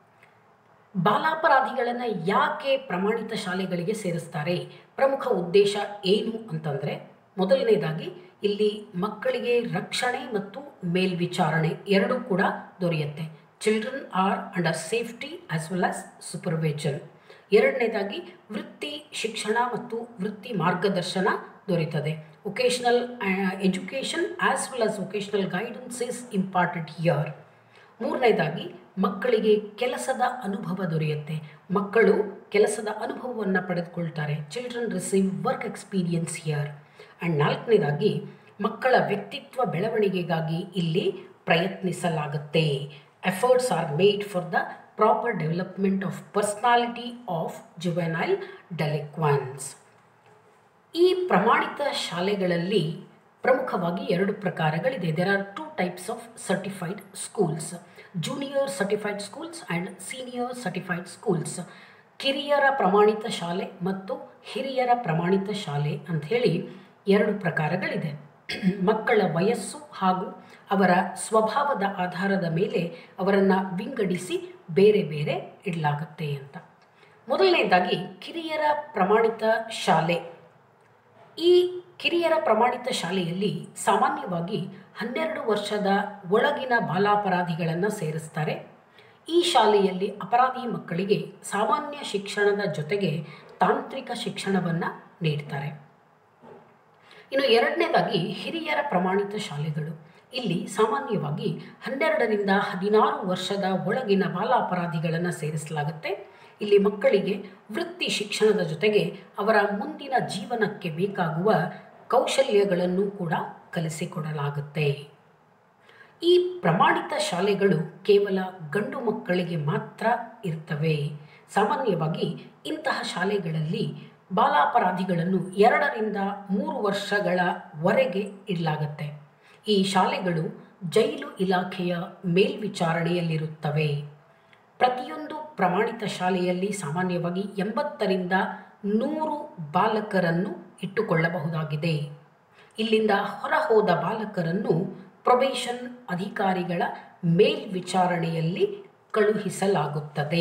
Speaker 1: ಬಾಲಾಪರಾಧಿಗಳನ್ನು ಯಾಕೆ ಪ್ರಮಾಣಿತ ಶಾಲೆಗಳಿಗೆ ಸೇರಿಸ್ತಾರೆ ಪ್ರಮುಖ ಉದ್ದೇಶ ಏನು ಅಂತಂದರೆ ಮೊದಲನೇದಾಗಿ ಇಲ್ಲಿ ಮಕ್ಕಳಿಗೆ ರಕ್ಷಣೆ ಮತ್ತು ಮೇಲ್ವಿಚಾರಣೆ ಎರಡೂ ಕೂಡ ದೊರೆಯುತ್ತೆ children are under safety as well as supervision ಎರಡನೇದಾಗಿ ವೃತ್ತಿ ಶಿಕ್ಷಣ ಮತ್ತು ವೃತ್ತಿ ಮಾರ್ಗದರ್ಶನ ದೊರೆಯುತ್ತದೆ vocational education as well as vocational guidance is important here ಮೂರನೇದಾಗಿ ಮಕ್ಕಳಿಗೆ ಕೆಲಸದ ಅನುಭವ ದೊರೆಯುತ್ತೆ ಮಕ್ಕಳು ಕೆಲಸದ ಅನುಭವವನ್ನು ಪಡೆದುಕೊಳ್ತಾರೆ children receive work experience here and ನಾಲ್ಕನೇದಾಗಿ ಮಕ್ಕಳ ವ್ಯಕ್ತಿತ್ವ ಬೆಳವಣಿಗೆಗಾಗಿ ಇಲ್ಲಿ ಪ್ರಯತ್ನಿಸಲಾಗುತ್ತೆ efforts are made for the proper development of personality of juvenile delinquents ಈ ಪ್ರಮಾಣಿತ ಶಾಲೆಗಳಲ್ಲಿ ಪ್ರಮುಖವಾಗಿ ಎರಡು ಪ್ರಕಾರಗಳಿದೆ there are two types of certified schools junior certified schools and senior certified schools ಕಿರಿಯರ ಪ್ರಮಾಣಿತ ಶಾಲೆ ಮತ್ತು ಹಿರಿಯರ ಪ್ರಮಾಣಿತ ಶಾಲೆ ಅಂಥೇಳಿ ಎರಡು ಪ್ರಕಾರಗಳಿದೆ ಮಕ್ಕಳ ವಯಸ್ಸು ಹಾಗೂ ಅವರ ಸ್ವಭಾವದ ಆಧಾರದ ಮೇಲೆ ಅವರನ್ನು ವಿಂಗಡಿಸಿ ಬೇರೆ ಬೇರೆ ಇಡಲಾಗುತ್ತೆ ಅಂತ ಮೊದಲನೇದಾಗಿ ಕಿರಿಯರ ಪ್ರಮಾಣಿತ ಶಾಲೆ ಈ ಕಿರಿಯರ ಪ್ರಮಾಣಿತ ಶಾಲೆಯಲ್ಲಿ ಸಾಮಾನ್ಯವಾಗಿ ಹನ್ನೆರಡು ವರ್ಷದ ಒಳಗಿನ ಬಾಲಾಪರಾಧಿಗಳನ್ನು ಸೇರಿಸ್ತಾರೆ ಈ ಶಾಲೆಯಲ್ಲಿ ಅಪರಾಧಿ ಮಕ್ಕಳಿಗೆ ಸಾಮಾನ್ಯ ಶಿಕ್ಷಣದ ಜೊತೆಗೆ ತಾಂತ್ರಿಕ ಶಿಕ್ಷಣವನ್ನು ನೀಡ್ತಾರೆ ಇನ್ನು ಎರಡನೇದಾಗಿ ಹಿರಿಯರ ಪ್ರಮಾಣಿತ ಶಾಲೆಗಳು ಇಲ್ಲಿ ಸಾಮಾನ್ಯವಾಗಿ ಹನ್ನೆರಡರಿಂದ ಹದಿನಾರು ವರ್ಷದ ಒಳಗಿನ ಬಾಲ ಅಪರಾಧಿಗಳನ್ನು ಸೇರಿಸಲಾಗುತ್ತೆ ಇಲ್ಲಿ ಮಕ್ಕಳಿಗೆ ವೃತ್ತಿ ಶಿಕ್ಷಣದ ಜೊತೆಗೆ ಅವರ ಮುಂದಿನ ಜೀವನಕ್ಕೆ ಬೇಕಾಗುವ ಕೌಶಲ್ಯಗಳನ್ನು ಕೂಡ ಕಲಿಸಿಕೊಡಲಾಗುತ್ತೆ ಈ ಪ್ರಮಾಣಿತ ಶಾಲೆಗಳು ಕೇವಲ ಗಂಡು ಮಕ್ಕಳಿಗೆ ಮಾತ್ರ ಇರ್ತವೆ ಸಾಮಾನ್ಯವಾಗಿ ಇಂತಹ ಶಾಲೆಗಳಲ್ಲಿ ಬಾಲಾಪರಾಧಿಗಳನ್ನು ಎರಡರಿಂದ ಮೂರು ವರ್ಷಗಳವರೆಗೆ ಇಡಲಾಗತ್ತೆ ಈ ಶಾಲೆಗಳು ಜೈಲು ಇಲಾಖೆಯ ಮೇಲ್ವಿಚಾರಣೆಯಲ್ಲಿರುತ್ತವೆ ಪ್ರತಿಯೊಂದು ಪ್ರಮಾಣಿತ ಶಾಲೆಯಲ್ಲಿ ಸಾಮಾನ್ಯವಾಗಿ ಎಂಬತ್ತರಿಂದ ನೂರು ಬಾಲಕರನ್ನು ಇಟ್ಟುಕೊಳ್ಳಬಹುದಾಗಿದೆ ಇಲ್ಲಿಂದ ಹೊರಹೋದ ಬಾಲಕರನ್ನು ಪ್ರೊಬೇಷನ್ ಅಧಿಕಾರಿಗಳ ಮೇಲ್ವಿಚಾರಣೆಯಲ್ಲಿ ಕಳುಹಿಸಲಾಗುತ್ತದೆ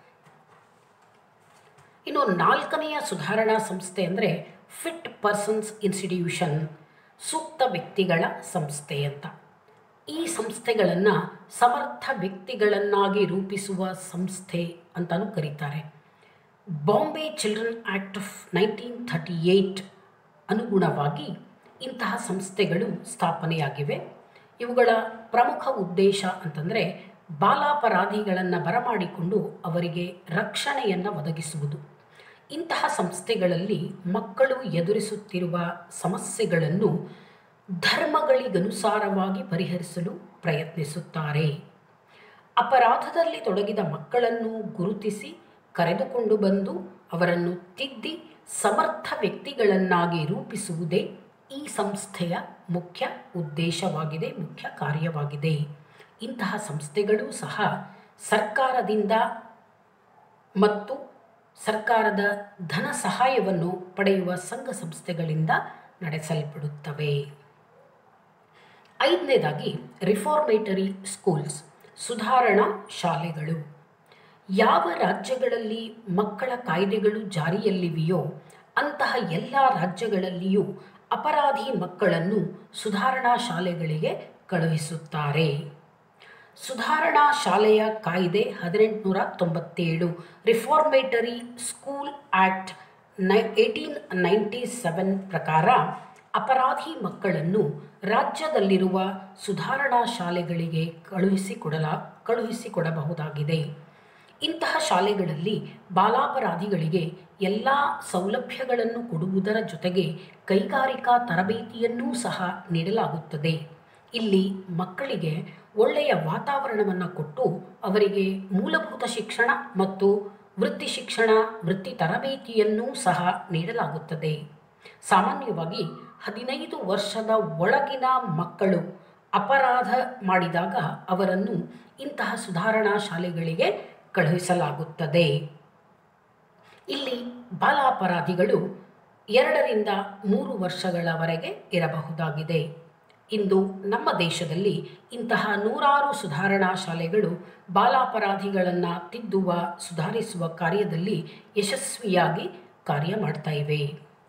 Speaker 1: ಇನ್ನು ನಾಲ್ಕನೆಯ ಸುಧಾರಣಾ ಸಂಸ್ಥೆ ಅಂದರೆ ಫಿಟ್ ಪರ್ಸನ್ಸ್ ಇನ್ಸ್ಟಿಟ್ಯೂಷನ್ ಸೂಕ್ತ ವ್ಯಕ್ತಿಗಳ ಸಂಸ್ಥೆ ಅಂತ ಈ ಸಂಸ್ಥೆಗಳನ್ನು ಸಮರ್ಥ ವ್ಯಕ್ತಿಗಳನ್ನಾಗಿ ರೂಪಿಸುವ ಸಂಸ್ಥೆ ಅಂತಲೂ ಕರೀತಾರೆ Bombay children act of nineteen thirty eight ಅನುಗುಣವಾಗಿ ಇಂತಹ ಸಂಸ್ಥೆಗಳು ಸ್ಥಾಪನೆಯಾಗಿವೆ ಇವುಗಳ ಪ್ರಮುಖ ಉದ್ದೇಶ ಅಂತಂದರೆ ಬಾಲಾಪರಾಧಿಗಳನ್ನು ಬರಮಾಡಿಕೊಂಡು ಅವರಿಗೆ ರಕ್ಷಣೆಯನ್ನು ಒದಗಿಸುವುದು ಇಂತಹ ಸಂಸ್ಥೆಗಳಲ್ಲಿ ಮಕ್ಕಳು ಎದುರಿಸುತ್ತಿರುವ ಸಮಸ್ಯೆಗಳನ್ನು ಧರ್ಮಗಳಿಗನುಸಾರವಾಗಿ ಪರಿಹರಿಸಲು ಪ್ರಯತ್ನಿಸುತ್ತಾರೆ ಅಪರಾಧದಲ್ಲಿ ತೊಡಗಿದ ಮಕ್ಕಳನ್ನು ಗುರುತಿಸಿ ಕರೆದುಕೊಂಡು ಬಂದು ಅವರನ್ನು ತಿದ್ದಿ ಸಮರ್ಥ ವ್ಯಕ್ತಿಗಳನ್ನಾಗಿ ರೂಪಿಸುವುದೇ ಈ ಸಂಸ್ಥೆಯ ಮುಖ್ಯ ಉದ್ದೇಶವಾಗಿದೆ ಮುಖ್ಯ ಕಾರ್ಯವಾಗಿದೆ ಇಂತಹ ಸಂಸ್ಥೆಗಳು ಸಹ ಸರ್ಕಾರದಿಂದ ಮತ್ತು ಸರ್ಕಾರದ ಧನ ಸಹಾಯವನ್ನು ಪಡೆಯುವ ಸಂಘ ಸಂಸ್ಥೆಗಳಿಂದ ನಡೆಸಲ್ಪಡುತ್ತವೆ ಐದನೇದಾಗಿ ರಿಫಾರ್ಮೇಟರಿ ಸ್ಕೂಲ್ಸ್ ಸುಧಾರಣಾ ಶಾಲೆಗಳು ಯಾವ ರಾಜ್ಯಗಳಲ್ಲಿ ಮಕ್ಕಳ ಕಾಯ್ದೆಗಳು ಜಾರಿಯಲ್ಲಿವೆಯೋ ಅಂತಹ ಎಲ್ಲ ರಾಜ್ಯಗಳಲ್ಲಿಯೂ ಅಪರಾಧಿ ಮಕ್ಕಳನ್ನು ಸುಧಾರಣಾ ಶಾಲೆಗಳಿಗೆ ಕಳುಹಿಸುತ್ತಾರೆ ಸುಧಾರಣಾ ಶಾಲೆಯ ಕಾಯ್ದೆ ಹದಿನೆಂಟುನೂರ ತೊಂಬತ್ತೇಳು ರಿಫಾರ್ಮೇಟರಿ ಸ್ಕೂಲ್ ಆ್ಯಕ್ಟ್ ನೈ ಏಯ್ಟೀನ್ ನೈಂಟಿ ಸೆವೆನ್ ಪ್ರಕಾರ ಅಪರಾಧಿ ಮಕ್ಕಳನ್ನು ರಾಜ್ಯದಲ್ಲಿರುವ ಸುಧಾರಣಾ ಶಾಲೆಗಳಿಗೆ ಕಳುಹಿಸಿಕೊಡಲ ಕಳುಹಿಸಿಕೊಡಬಹುದಾಗಿದೆ ಇಂತಹ ಶಾಲೆಗಳಲ್ಲಿ ಬಾಲಾಪರಾಧಿಗಳಿಗೆ ಎಲ್ಲ ಸೌಲಭ್ಯಗಳನ್ನು ಕೊಡುವುದರ ಜೊತೆಗೆ ಕೈಗಾರಿಕಾ ತರಬೇತಿಯನ್ನೂ ಸಹ ನೀಡಲಾಗುತ್ತದೆ ಇಲ್ಲಿ ಮಕ್ಕಳಿಗೆ ಒಳ್ಳೆಯ ವಾತಾವರಣವನ್ನು ಕೊಟ್ಟು ಅವರಿಗೆ ಮೂಲಭೂತ ಶಿಕ್ಷಣ ಮತ್ತು ವೃತ್ತಿ ಶಿಕ್ಷಣ ವೃತ್ತಿ ತರಬೇತಿಯನ್ನೂ ಸಹ ನೀಡಲಾಗುತ್ತದೆ ಸಾಮಾನ್ಯವಾಗಿ ಹದಿನೈದು ವರ್ಷದ ಒಳಗಿನ ಮಕ್ಕಳು ಅಪರಾಧ ಮಾಡಿದಾಗ ಅವರನ್ನು ಇಂತಹ ಸುಧಾರಣಾ ಶಾಲೆಗಳಿಗೆ ಕಳುಹಿಸಲಾಗುತ್ತದೆ ಇಲ್ಲಿ ಬಾಲಾಪರಾಧಿಗಳು ಎರಡರಿಂದ ಮೂರು ವರ್ಷಗಳವರೆಗೆ ಇರಬಹುದಾಗಿದೆ ಇಂದು ನಮ್ಮ ದೇಶದಲ್ಲಿ ಇಂತಹ ನೂರಾರು ಸುಧಾರಣಾ ಶಾಲೆಗಳು ಬಾಲಾಪರಾಧಿಗಳನ್ನು ತಿದ್ದುವ ಸುಧಾರಿಸುವ ಕಾರ್ಯದಲ್ಲಿ ಯಶಸ್ವಿಯಾಗಿ ಕಾರ್ಯ ಮಾಡ್ತಾ ಇವೆ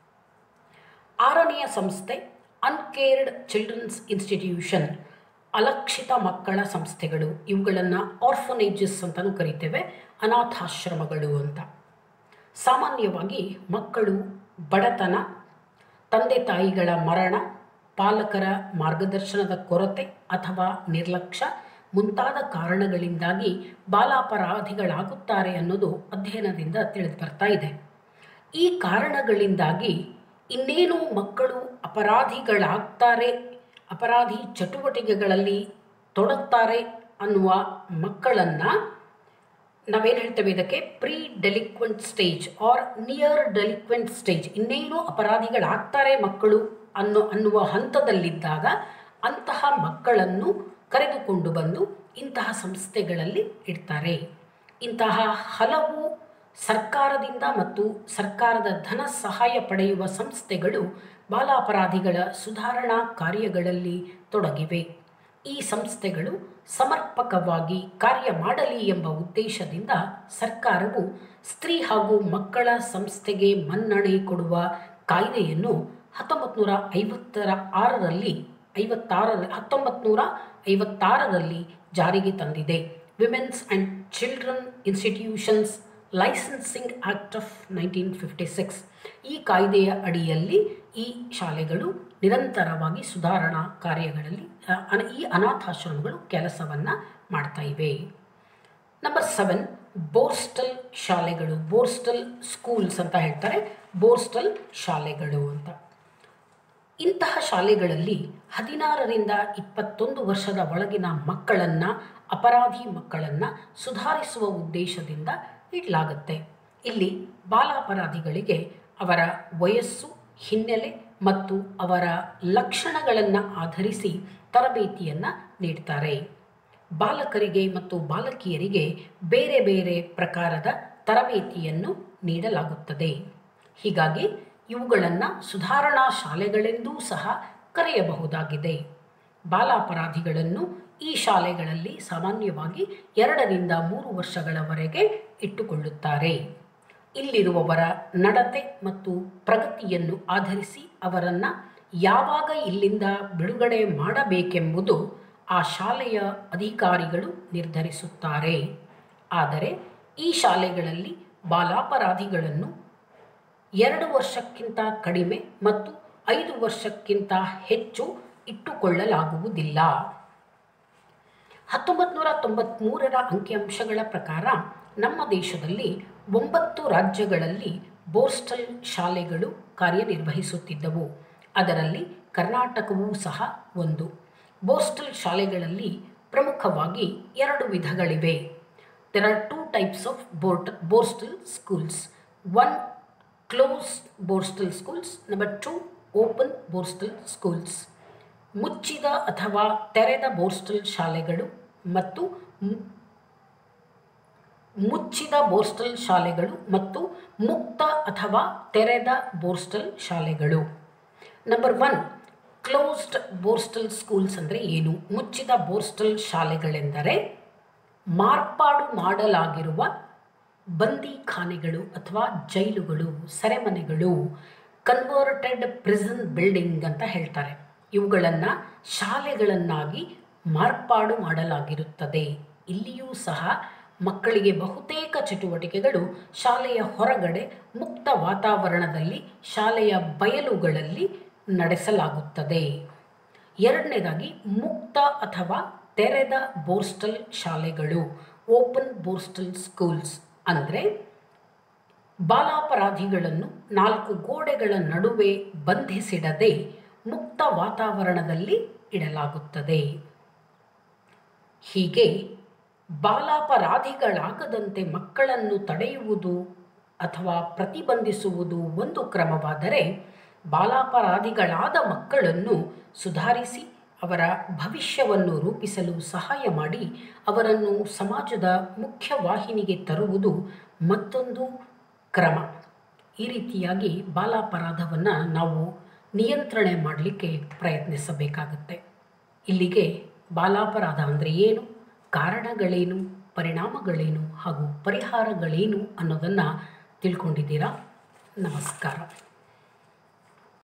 Speaker 1: ಆರನೆಯ ಸಂಸ್ಥೆ ಅನ್ಕೇರ್ಡ್ ಚಿಲ್ಡ್ರನ್ಸ್ ಇನ್ಸ್ಟಿಟ್ಯೂಷನ್ ಅಲಕ್ಷಿತ ಮಕ್ಕಳ ಸಂಸ್ಥೆಗಳು ಇವುಗಳನ್ನು ಆರ್ಫನೇಜಸ್ ಅಂತಲೂ ಕರಿತೇವೆ ಅನಾಥಾಶ್ರಮಗಳು ಅಂತ ಸಾಮಾನ್ಯವಾಗಿ ಮಕ್ಕಳು ಬಡತನ ತಂದೆ ತಾಯಿಗಳ ಮರಣ ಪಾಲಕರ ಮಾರ್ಗದರ್ಶನದ ಕೊರತೆ ಅಥವಾ ನಿರ್ಲಕ್ಷ್ಯ ಮುಂತಾದ ಕಾರಣಗಳಿಂದಾಗಿ ಬಾಲಾಪರಾಧಿಗಳಾಗುತ್ತಾರೆ ಅನ್ನೋದು ಅಧ್ಯಯನದಿಂದ ತಿಳಿದು ಬರ್ತಾ ಇದೆ ಈ ಕಾರಣಗಳಿಂದಾಗಿ ಇನ್ನೇನು ಮಕ್ಕಳು ಅಪರಾಧಿಗಳಾಗ್ತಾರೆ ಅಪರಾಧಿ ಚಟುವಟಿಕೆಗಳಲ್ಲಿ ತೊಡಗ್ತಾರೆ ಅನ್ನುವ ಮಕ್ಕಳನ್ನು ನಾವೇನು ಹೇಳ್ತೇವೆ ಇದಕ್ಕೆ pre delinquent stage or near delinquent stage ಇನ್ನೇನು ಅಪರಾಧಿಗಳಾಗ್ತಾರೆ ಮಕ್ಕಳು ಅನ್ನೋ ಅನ್ನುವ ಹಂತದಲ್ಲಿದ್ದಾಗ ಅಂತಹ ಮಕ್ಕಳನ್ನು ಕರೆದುಕೊಂಡು ಬಂದು ಇಂತಹ ಸಂಸ್ಥೆಗಳಲ್ಲಿ ಇಡ್ತಾರೆ ಇಂತಹ ಹಲವು ಸರ್ಕಾರದಿಂದ ಮತ್ತು ಸರ್ಕಾರದ ಧನ ಸಹಾಯ ಪಡೆಯುವ ಸಂಸ್ಥೆಗಳು ಬಾಲಾಪರಾಧಿಗಳ ಸುಧಾರಣಾ ಕಾರ್ಯಗಳಲ್ಲಿ ತೊಡಗಿವೆ ಈ ಸಂಸ್ಥೆಗಳು ಸಮರ್ಪಕವಾಗಿ ಕಾರ್ಯ ಮಾಡಲಿ ಎಂಬ ಉದ್ದೇಶದಿಂದ ಸರ್ಕಾರವು ಸ್ತ್ರೀ ಹಾಗೂ ಮಕ್ಕಳ ಸಂಸ್ಥೆಗೆ ಮನ್ನಣೆ ಕೊಡುವ ಕಾಯ್ದೆಯನ್ನು ಹತ್ತೊಂಬತ್ತು ನೂರ ಐವತ್ತರ ಆರರಲ್ಲಿ ಐವತ್ತಾರ ಹತ್ತೊಂಬತ್ತು ನೂರ ಐವತ್ತಾರರಲ್ಲಿ ಜಾರಿಗೆ ತಂದಿದೆ women's and children institutions licensing act of nineteen fifty six ಈ ಕಾಯ್ದೆಯ ಅಡಿಯಲ್ಲಿ ಈ ಶಾಲೆಗಳು ನಿರಂತರವಾಗಿ ಸುಧಾರಣಾ ಕಾರ್ಯಗಳಲ್ಲಿ ಅ, ಅನ- ಈ ಅನಾಥಾಶ್ರಮಗಳು ಕೆಲಸವನ್ನು ಮಾಡ್ತಾ ಇವೆ ನಂಬರ್ ಸೆವೆನ್ ಬೋರ್ಸ್ಟಲ್ ಶಾಲೆಗಳು ಬೋರ್ಸ್ಟಲ್ ಸ್ಕೂಲ್ಸ್ ಅಂತ ಹೇಳ್ತಾರೆ ಬೋರ್ಸ್ಟಲ್ ಶಾಲೆಗಳು ಅಂತ ಇಂತಹ ಶಾಲೆಗಳಲ್ಲಿ ಹದಿನಾರರಿಂದ ಇಪ್ಪತ್ತೊಂದು ವರ್ಷದ ಒಳಗಿನ ಮಕ್ಕಳನ್ನು ಅಪರಾಧಿ ಮಕ್ಕಳನ್ನು ಸುಧಾರಿಸುವ ಉದ್ದೇಶದಿಂದ ಇಡಲಾಗುತ್ತೆ ಇಲ್ಲಿ ಬಾಲಾಪರಾಧಿಗಳಿಗೆ ಅವರ ವಯಸ್ಸು ಹಿನ್ನೆಲೆ ಮತ್ತು ಅವರ ಲಕ್ಷಣಗಳನ್ನು ಆಧರಿಸಿ ತರಬೇತಿಯನ್ನು ನೀಡ್ತಾರೆ ಬಾಲಕರಿಗೆ ಮತ್ತು ಬಾಲಕಿಯರಿಗೆ ಬೇರೆ ಬೇರೆ ಪ್ರಕಾರದ ತರಬೇತಿಯನ್ನು ನೀಡಲಾಗುತ್ತದೆ ಹೀಗಾಗಿ ಇವುಗಳನ್ನು ಸುಧಾರಣಾ ಶಾಲೆಗಳೆಂದೂ ಸಹ ಕರೆಯಬಹುದಾಗಿದೆ ಬಾಲಾಪರಾಧಿಗಳನ್ನು ಈ ಶಾಲೆಗಳಲ್ಲಿ ಸಾಮಾನ್ಯವಾಗಿ ಎರಡರಿಂದ ಮೂರು ವರ್ಷಗಳವರೆಗೆ ಇಟ್ಟುಕೊಳ್ಳುತ್ತಾರೆ ಇಲ್ಲಿರುವವರ ನಡತೆ ಮತ್ತು ಪ್ರಗತಿಯನ್ನು ಆಧರಿಸಿ ಅವರನ್ನು ಯಾವಾಗ ಇಲ್ಲಿಂದ ಬಿಡುಗಡೆ ಮಾಡಬೇಕೆಂಬುದು ಆ ಶಾಲೆಯ ಅಧಿಕಾರಿಗಳು ನಿರ್ಧರಿಸುತ್ತಾರೆ ಆದರೆ ಈ ಶಾಲೆಗಳಲ್ಲಿ ಬಾಲಾಪರಾಧಿಗಳನ್ನು ಎರಡು ವರ್ಷಕ್ಕಿಂತ ಕಡಿಮೆ ಮತ್ತು ಐದು ವರ್ಷಕ್ಕಿಂತ ಹೆಚ್ಚು ಇಟ್ಟುಕೊಳ್ಳಲಾಗುವುದಿಲ್ಲ ಹತ್ತೊಂಬತ್ತು ನೂರ ತೊಂಬತ್ತ್ಮೂರರ ಅಂಕಿಅಂಶಗಳ ಪ್ರಕಾರ ನಮ್ಮ ದೇಶದಲ್ಲಿ ಒಂಬತ್ತು ರಾಜ್ಯಗಳಲ್ಲಿ ಬೋರ್ಸ್ಟಲ್ ಶಾಲೆಗಳು ಕಾರ್ಯನಿರ್ವಹಿಸುತ್ತಿದ್ದವು ಅದರಲ್ಲಿ ಕರ್ನಾಟಕವೂ ಸಹ ಒಂದು ಬೋಸ್ಟಲ್ ಶಾಲೆಗಳಲ್ಲಿ ಪ್ರಮುಖವಾಗಿ ಎರಡು ವಿಧಗಳಿವೆ there are two types of ಬೋರ್ಟ್ borstal schools one close borstal schools number two open borstal schools ಮುಚ್ಚಿದ ಅಥವಾ ತೆರೆದ ಬೋರ್ಸ್ಟಲ್ ಶಾಲೆಗಳು ಮತ್ತು ಮು- ಮುಚ್ಚಿದ ಬೋರ್ಸ್ಟಲ್ ಶಾಲೆಗಳು ಮತ್ತು ಮುಕ್ತ ಅಥವಾ ತೆರೆದ ಬೋರ್ಸ್ಟಲ್ ಶಾಲೆಗಳು number one closed borstal schools ಅಂದರೆ ಏನು ಮುಚ್ಚಿದ ಬೋರ್ಸ್ಟಲ್ ಶಾಲೆಗಳೆಂದರೆ ಮಾರ್ಪಾಡು ಮಾಡಲಾಗಿರುವ ಬಂದಿಖಾನೆಗಳು ಅಥವಾ ಜೈಲುಗಳು ಸೆರೆಮನೆಗಳು ಕನ್ವರ್ಟೆಡ್ ಪ್ರಿಸನ್ ಬಿಲ್ಡಿಂಗ್ ಅಂತ ಹೇಳ್ತಾರೆ ಇವುಗಳನ್ನು ಶಾಲೆಗಳನ್ನಾಗಿ ಮಾರ್ಪಾಡು ಮಾಡಲಾಗಿರುತ್ತದೆ ಇಲ್ಲಿಯೂ ಸಹ ಮಕ್ಕಳಿಗೆ ಬಹುತೇಕ ಚಟುವಟಿಕೆಗಳು ಶಾಲೆಯ ಹೊರಗಡೆ ಮುಕ್ತ ವಾತಾವರಣದಲ್ಲಿ ಶಾಲೆಯ ಬಯಲುಗಳಲ್ಲಿ ನಡೆಸಲಾಗುತ್ತದೆ ಎರಡನೇದಾಗಿ ಮುಕ್ತ ಅಥವಾ ತೆರೆದ ಬೋರ್ಸ್ಟಲ್ ಶಾಲೆಗಳು ಓಪನ್ ಬೋರ್ಸ್ಟಲ್ ಸ್ಕೂಲ್ಸ್ ಅಂದರೆ ಬಾಲಾಪರಾಧಿಗಳನ್ನು ನಾಲ್ಕು ಗೋಡೆಗಳ ನಡುವೆ ಬಂಧಿಸಿಡದೆ ಮುಕ್ತ ವಾತಾವರಣದಲ್ಲಿ ಇಡಲಾಗುತ್ತದೆ ಹೀಗೆ ಬಾಲಾಪರಾಧಿಗಳಾಗದಂತೆ ಮಕ್ಕಳನ್ನು ತಡೆಯುವುದು ಅಥವಾ ಪ್ರತಿಬಂಧಿಸುವುದು ಒಂದು ಕ್ರಮವಾದರೆ ಬಾಲಾಪರಾಧಿಗಳಾದ ಮಕ್ಕಳನ್ನು ಸುಧಾರಿಸಿ ಅವರ ಭವಿಷ್ಯವನ್ನು ರೂಪಿಸಲು ಸಹಾಯ ಮಾಡಿ ಅವರನ್ನು ಸಮಾಜದ ಮುಖ್ಯ ವಾಹಿನಿಗೆ ತರುವುದು ಮತ್ತೊಂದು ಕ್ರಮ ಈ ರೀತಿಯಾಗಿ ಬಾಲಾಪರಾಧವನ್ನು ನಾವು ನಿಯಂತ್ರಣೆ ಮಾಡಲಿಕ್ಕೆ ಪ್ರಯತ್ನಿಸಬೇಕಾಗುತ್ತೆ ಇಲ್ಲಿಗೆ ಬಾಲಾಪರಾಧ ಅಂದರೆ ಏನು ಕಾರಣಗಳೇನು ಪರಿಣಾಮಗಳೇನು ಹಾಗೂ ಪರಿಹಾರಗಳೇನು ಅನ್ನೋದನ್ನು ತಿಳ್ಕೊಂಡಿದ್ದೀರಾ ನಮಸ್ಕಾರ